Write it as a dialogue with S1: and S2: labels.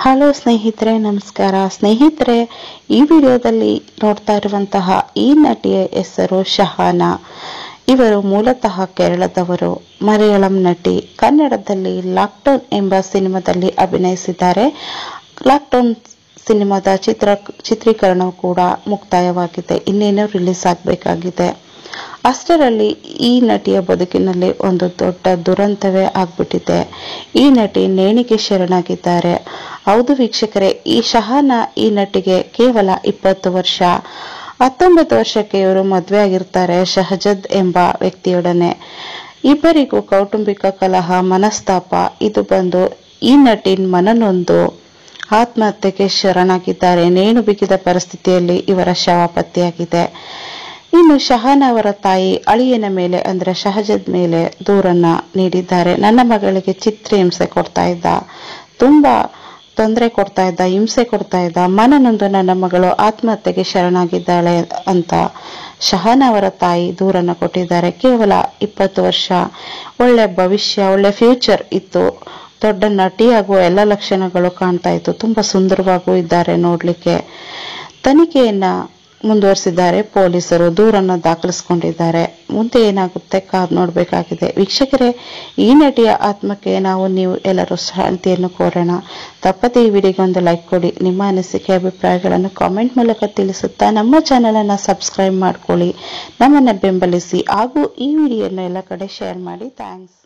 S1: hello ಸ್ನೇಹಿತರೆ ನಮಸ್ಕಾರ ಸ್ನೇಹಿತರೆ ಈ ವಿಡಿಯೋದಲ್ಲಿ ನೋಡ್ತಾ ಇರುವಂತಹ ಈ ನಟಿಯ ಹೆಸರು ಶಹಾನಾ ಇವರು ಮೂಲತಃ ಕೇರಳದವರು ಮಲಯಾಳಂ ನಟಿ ಕನ್ನಡದಲ್ಲಿ ಲಾಕ್ಡೌನ್ ಎಂಬ ಸಿನಿಮಾದಲ್ಲಿ ಅಭಿನಯಿಸಿದ್ದಾರೆ ಲಾಕ್ಡೌನ್ ಸಿನಿಮಾದ ಚಿತ್ರ ಚಿತ್ರೀಕರಣವು ಕೂಡ ಮುಕ್ತಾಯವಾಗಿದೆ ಇನ್ನೇನು ರಿಲೀಸ್ ಆಗಬೇಕಾಗಿದೆ ಅಷ್ಟರಲ್ಲಿ ಈ ನಟಿಯ ಬದುಕಿನಲ್ಲಿ ಒಂದು ದೊಡ್ಡ ದುರಂತವೇ ಆಗ್ಬಿಟ್ಟಿದೆ ಈ ನಟಿ ನೇಣಿಗೆ ಶರಣಾಗಿದ್ದಾರೆ ಹೌದು ವೀಕ್ಷಕರೇ ಈ ಶಹಾನ ಈ ನಟಿಗೆ ಕೇವಲ ಇಪ್ಪತ್ತು ವರ್ಷ ಹತ್ತೊಂಬತ್ತು ವರ್ಷಕ್ಕೆ ಇವರು ಮದುವೆ ಆಗಿರ್ತಾರೆ ಶಹಜದ್ ಎಂಬ ವ್ಯಕ್ತಿಯೊಡನೆ ಇಬ್ಬರಿಗೂ ಕೌಟುಂಬಿಕ ಕಲಹ ಮನಸ್ತಾಪ ಇದು ಬಂದು ಈ ನಟಿ ಮನನೊಂದು ಆತ್ಮಹತ್ಯೆಗೆ ಶರಣಾಗಿದ್ದಾರೆ ನೇಣು ಬಿಗಿದ ಪರಿಸ್ಥಿತಿಯಲ್ಲಿ ಇವರ ಶವ ಪತ್ತೆಯಾಗಿದೆ ಇನ್ನು ಶಹಾನ ಅವರ ತಾಯಿ ಅಳಿಯನ ಮೇಲೆ ಅಂದ್ರೆ ಶಹಜದ್ ಮೇಲೆ ದೂರನ್ನ ನೀಡಿದ್ದಾರೆ ನನ್ನ ಮಗಳಿಗೆ ಚಿತ್ರಹಿಂಸೆ ಕೊಡ್ತಾ ಇದ್ದ ತುಂಬಾ ತೊಂದರೆ ಕೊಡ್ತಾ ಇದ್ದ ಹಿಂಸೆ ಕೊಡ್ತಾ ಇದ್ದ ಮನನೊಂದು ನನ್ನ ಮಗಳು ಆತ್ಮಹತ್ಯೆಗೆ ಶರಣಾಗಿದ್ದಾಳೆ ಅಂತ ಶಹಾನ ಅವರ ತಾಯಿ ದೂರನ್ನ ಕೊಟ್ಟಿದ್ದಾರೆ ಕೇವಲ ಇಪ್ಪತ್ತು ವರ್ಷ ಒಳ್ಳೆ ಭವಿಷ್ಯ ಒಳ್ಳೆ ಫ್ಯೂಚರ್ ಇತ್ತು ದೊಡ್ಡ ನಟಿಯಾಗುವ ಎಲ್ಲ ಲಕ್ಷಣಗಳು ಕಾಣ್ತಾ ಇತ್ತು ತುಂಬಾ ಸುಂದರವಾಗೂ ಇದ್ದಾರೆ ನೋಡ್ಲಿಕ್ಕೆ ತನಿಖೆಯನ್ನ ಮುಂದುವರಿಸಿದ್ದಾರೆ ಪೊಲೀಸರು ದೂರನ್ನು ದಾಖಲಿಸಿಕೊಂಡಿದ್ದಾರೆ ಮುಂದೆ ಏನಾಗುತ್ತೆ ಕಾದ್ ನೋಡಬೇಕಾಗಿದೆ ವೀಕ್ಷಕರೇ ಈ ನಟಿಯ ಆತ್ಮಕ್ಕೆ ನಾವು ನೀವು ಎಲ್ಲರೂ ಶಾಂತಿಯನ್ನು ಕೋರೋಣ ತಪ್ಪದೇ ಈ ವಿಡಿಯೋಗೆ ಒಂದು ಲೈಕ್ ಕೊಡಿ ನಿಮ್ಮ ಅನಿಸಿಕೆ ಅಭಿಪ್ರಾಯಗಳನ್ನು ಕಾಮೆಂಟ್ ಮೂಲಕ ತಿಳಿಸುತ್ತಾ ನಮ್ಮ ಚಾನೆಲ್ ಅನ್ನ ಸಬ್ಸ್ಕ್ರೈಬ್ ಮಾಡ್ಕೊಳ್ಳಿ ನಮ್ಮನ್ನ ಬೆಂಬಲಿಸಿ ಹಾಗೂ ಈ ವಿಡಿಯೋನ ಎಲ್ಲ ಕಡೆ ಶೇರ್ ಮಾಡಿ ಥ್ಯಾಂಕ್ಸ್